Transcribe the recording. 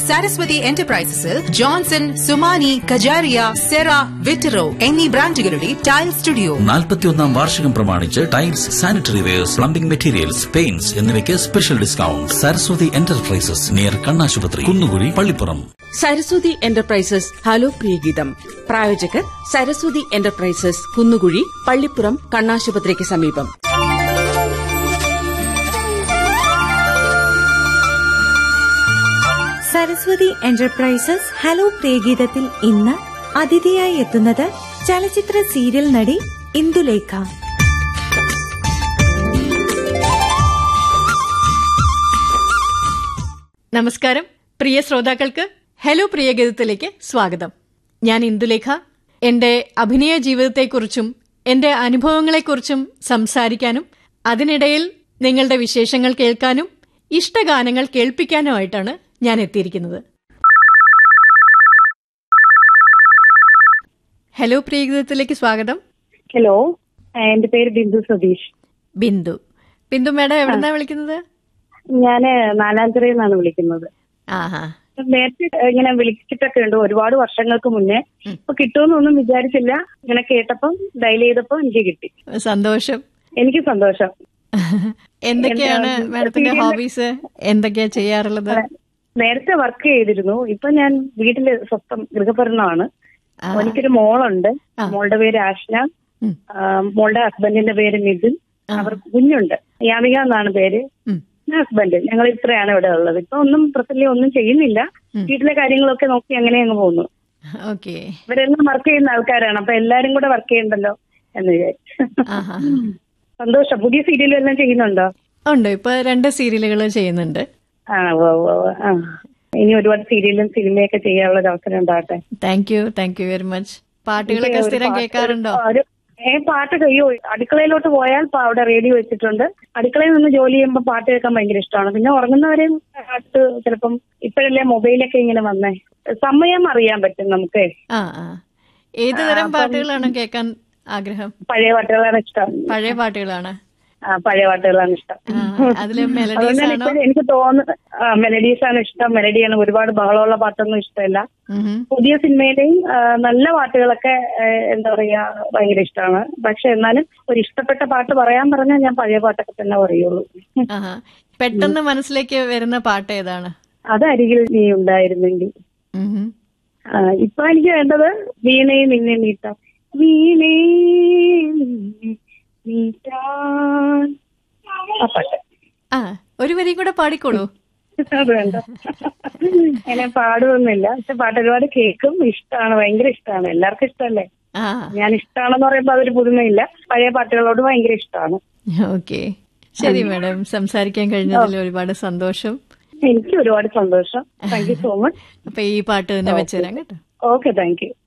സരസ്വതി എന്റർപ്രൈസസിൽ ജോൺസൺ സുമാനി കജാരിയ സെറ വിറ്ററോ എന്നീ ബ്രാൻഡുകളുടെ ടൈൽ സ്റ്റുഡിയോ നാൽപ്പത്തിയൊന്നാം വാർഷികം പ്രമാണിച്ച് tiles sanitary wares plumbing materials paints എന്നിവയ്ക്ക് special discount Saraswati enterprises near കണ്ണാശുപത്രി കുന്നുകുഴി പള്ളിപ്പുറം സരസ്വതി എന്റർപ്രൈസസ് ഹലോ പ്രിയഗീതം പ്രായോജകർ സരസ്വതി എന്റർപ്രൈസസ് കുന്നുകുഴി പള്ളിപ്പുറം കണ്ണാശുപത്രിക്ക് സമീപം സരസ്വതി എന്റർപ്രൈസസ് ഹലോ പ്രിയഗീതത്തിൽ ഇന്ന് അതിഥിയായി എത്തുന്നത് ചലച്ചിത്ര സീരിയൽ നടി ഇന്ദുലേഖ നമസ്കാരം പ്രിയ ശ്രോതാക്കൾക്ക് ഹലോ പ്രിയഗീതത്തിലേക്ക് സ്വാഗതം ഞാൻ ഇന്ദുലേഖ എന്റെ അഭിനയ ജീവിതത്തെക്കുറിച്ചും എന്റെ അനുഭവങ്ങളെക്കുറിച്ചും സംസാരിക്കാനും അതിനിടയിൽ നിങ്ങളുടെ വിശേഷങ്ങൾ കേൾക്കാനും ഇഷ്ടഗാനങ്ങൾ കേൾപ്പിക്കാനുമായിട്ടാണ് ഞാൻ എത്തിയിരിക്കുന്നത് ഹലോ പ്രിയഗീതത്തിലേക്ക് സ്വാഗതം ഹലോ എന്റെ പേര് ബിന്ദു സതീഷ് ബിന്ദു ബിന്ദു മേഡം എവിടെന്നാ വിളിക്കുന്നത് ഞാന് നാലാഞ്ചിറയിൽ നിന്നാണ് വിളിക്കുന്നത് ആഹാ നേരത്തെ ഇങ്ങനെ വിളിച്ചിട്ടൊക്കെ ഉണ്ട് ഒരുപാട് വർഷങ്ങൾക്ക് മുന്നേ ഇപ്പൊ കിട്ടുമെന്നൊന്നും വിചാരിച്ചില്ല ഇങ്ങനെ കേട്ടപ്പം ഡയൽ ചെയ്തപ്പോ എനിക്ക് കിട്ടി സന്തോഷം എനിക്ക് സന്തോഷം എന്തൊക്കെയാണ് എന്താ, മാഡത്തിന്റെ serial- ഹോബീസ് എന്തൊക്കെയാ ചെയ്യാറുള്ളത് നേരത്തെ വർക്ക് ചെയ്തിരുന്നു ഇപ്പൊ ഞാൻ വീട്ടില് സ്വന്തം ഗൃഹഭരണമാണ് ആ. എനിക്കൊരു മോളുണ്ട് ആ. മോളുടെ പേര് ആഷ്ന ഉം. ആ, മോളുടെ ഹസ്ബൻഡിന്റെ പേര് മിഥുൻ ആ. അവർ കുഞ്ഞുണ്ട് യാമിക എന്നാണ് പേര് ഉം. ഹസ്ബൻഡ് ഞങ്ങൾ ഇത്രയാണ് ഇവിടെ ഉള്ളത് ഇപ്പൊ ഒന്നും പ്രസന്റ് ഒന്നും ചെയ്യുന്നില്ല ഉം. വീട്ടിലെ കാര്യങ്ങളൊക്കെ നോക്കി അങ്ങനെ അങ്ങ് പോകുന്നു ഓക്കെ ഇവരെല്ലാം വർക്ക് ചെയ്യുന്ന ആൾക്കാരാണ് അപ്പൊ എല്ലാരും കൂടെ വർക്ക് ചെയ്യണ്ടല്ലോ എന്ന് വിചാരിച്ചു ആഹാ. സന്തോഷം പുതിയ സീരിയലും എല്ലാം ചെയ്യുന്നുണ്ടോ ഉണ്ട് ഇപ്പൊ രണ്ട് സീരിയലുകൾ ചെയ്യുന്നുണ്ട് ആ ഉവ്വ് ഉവ്വ് ഉവ്വ്. ആ ഇനി ഒരുപാട് സീരിയലും സിനിമയൊക്കെ ചെയ്യാനുള്ള ഒരു അവസരം ഉണ്ടാകട്ടെ thank you thank you very much പാട്ടുകളൊക്കെ എനിക്ക് ഒരു സ്ഥിരം പാട്ട് കേൾക്കാറുണ്ടോ ഒരു ഏ പാട്ട് കഴിയോ അടുക്കളയിലോട്ട് പോയാൽ പ- അവിടെ റേഡിയോ വെച്ചിട്ടുണ്ട് അടുക്കളയിൽ നിന്ന് ജോലി ചെയ്യുമ്പോൾ പാട്ട് കേൾക്കാൻ ഭയങ്കര ഇഷ്ടമാണ് പിന്നെ ഉറങ്ങുന്നവരെയും പാട്ട് ചിലപ്പം ഇപ്പോഴല്ലേ മൊബൈലൊക്കെ ഇങ്ങനെ വന്നേ സമയം അറിയാൻ പറ്റും നമുക്ക് ആ ആ ഏത് തരം പാട്ടുകളാണ് കേൾക്കാൻ ആഗ്രഹം പഴയ പാട്ടുകളാണ് ഇഷ്ടം പഴയ പാട്ടുകളാണ് ആ പഴയ പാട്ടുകളാണ് ഇഷ്ടം ആ, അതില് മെലഡീസ് അതുകൊണ്ടാണ് ആണോ ഇപ്പോഴും എനിക്ക് തോന്നുന്നത് മെലഡീസ് ആണ് ഇഷ്ടം മെലഡിയാണ് ഒരുപാട് ബഹളമുള്ള പാട്ടൊന്നും ഇഷ്ടമല്ല ഉം. പുതിയ സിനിമയിലെയും ആ, നല്ല പാട്ടുകളൊക്കെ ആ, എന്താ പറയാ ഭയങ്കര ഇഷ്ടമാണ് പക്ഷെ എന്നാലും ഒരു ഇഷ്ടപ്പെട്ട പാട്ട് പറയാൻ പറഞ്ഞാൽ ഞാൻ പഴയ പാട്ടൊക്കെ തന്നെ പറയുള്ളൂ ആഹാ പെട്ടെന്ന് മനസ്സിലേക്ക് വരുന്ന പാട്ട് ഏതാണ് അത് അരികിൽ നീ ഉണ്ടായിരുന്നെങ്കിൽ ഉം. ആ, ഇപ്പൊ എനിക്ക് വേണ്ടത് വീണയെ നിന്നെ നീട്ടാം വീണേ നിന്നെ നീട്ടാൻ ആ പാട്ട് ആ ഒരു വരി കൂടെ പാടിക്കോളൂ അത് വേണ്ട അങ്ങനെ പാടുമൊന്നുമില്ല പക്ഷെ പാട്ട് ഒരുപാട് കേൾക്കും ഇഷ്ടമാണ് ഭയങ്കര ഇഷ്ടമാണ് എല്ലാവർക്കും ഇഷ്ടമല്ലേ ആ ഞാൻ ഇഷ്ടമാണെന്ന് പറയുമ്പോൾ അതൊരു പുതുമയില്ല പഴയ പാട്ടുകളോട് ഭയങ്കര ഇഷ്ടമാണ് ഓക്കെ ശരി മാഡം സംസാരിക്കാൻ കഴിഞ്ഞതിൽ ഒരുപാട് സന്തോഷം എനിക്ക് ഒരുപാട് സന്തോഷം താങ്ക് യു സോ മച്ച് അപ്പൊ ഈ പാട്ട് തന്നെ വെച്ചുതരാം കേട്ടോ ഓക്കെ താങ്ക് യു